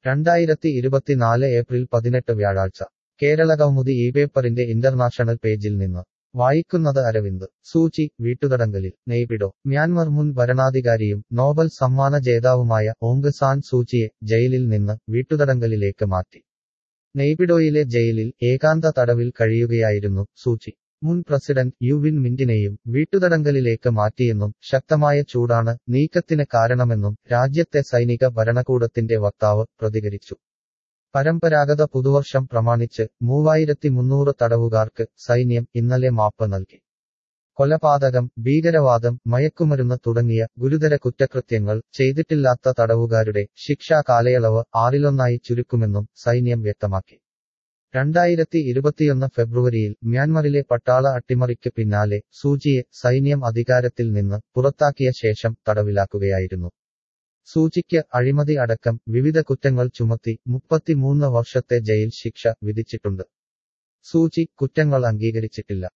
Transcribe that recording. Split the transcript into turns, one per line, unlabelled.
രണ്ടായിരത്തി ഇരുപത്തിനാല് ഏപ്രിൽ പതിനെട്ട് വ്യാഴാഴ്ച കേരള കൗമുദി ഈ പേപ്പറിന്റെ ഇന്റർനാഷണൽ പേജിൽ നിന്ന് വായിക്കുന്നത് അരവിന്ദ് സൂചി വീട്ടുതടങ്കലിൽ നെയ്പിഡോ മ്യാൻമർ മുൻ ഭരണാധികാരിയും നോബൽ സമ്മാന ജേതാവുമായ ഓങ് സാൻ സൂചിയെ ജയിലിൽ നിന്ന് വീട്ടുതടങ്കലിലേക്ക് മാറ്റി നെയ്പിഡോയിലെ ജയിലിൽ ഏകാന്ത തടവിൽ കഴിയുകയായിരുന്നു സൂചി മുൻ പ്രസിഡന്റ് യുവിൻ മിന്റിനെയും വീട്ടുതടങ്കലിലേക്ക് മാറ്റിയെന്നും ശക്തമായ ചൂടാണ് നീക്കത്തിന് കാരണമെന്നും രാജ്യത്തെ സൈനിക ഭരണകൂടത്തിന്റെ വക്താവ് പ്രതികരിച്ചു പരമ്പരാഗത പുതുവർഷം പ്രമാണിച്ച് മൂവായിരത്തി മുന്നൂറ് തടവുകാർക്ക് സൈന്യം ഇന്നലെ മാപ്പ് നൽകി കൊലപാതകം ഭീകരവാദം മയക്കുമരുന്ന് തുടങ്ങിയ ഗുരുതര കുറ്റകൃത്യങ്ങൾ ചെയ്തിട്ടില്ലാത്ത തടവുകാരുടെ ശിക്ഷാ കാലയളവ് ആറിലൊന്നായി ചുരുക്കുമെന്നും സൈന്യം വ്യക്തമാക്കി രണ്ടായിരത്തി ഇരുപത്തിയൊന്ന് ഫെബ്രുവരിയിൽ മ്യാൻമറിലെ പട്ടാള അട്ടിമറിക്ക് പിന്നാലെ സൂചിയെ സൈന്യം അധികാരത്തിൽ നിന്ന് പുറത്താക്കിയ ശേഷം തടവിലാക്കുകയായിരുന്നു സൂചിക്ക് അഴിമതി അടക്കം വിവിധ കുറ്റങ്ങൾ ചുമത്തി മുപ്പത്തിമൂന്ന് വർഷത്തെ ജയിൽ ശിക്ഷ വിധിച്ചിട്ടുണ്ട് സൂചി കുറ്റങ്ങൾ അംഗീകരിച്ചിട്ടില്ല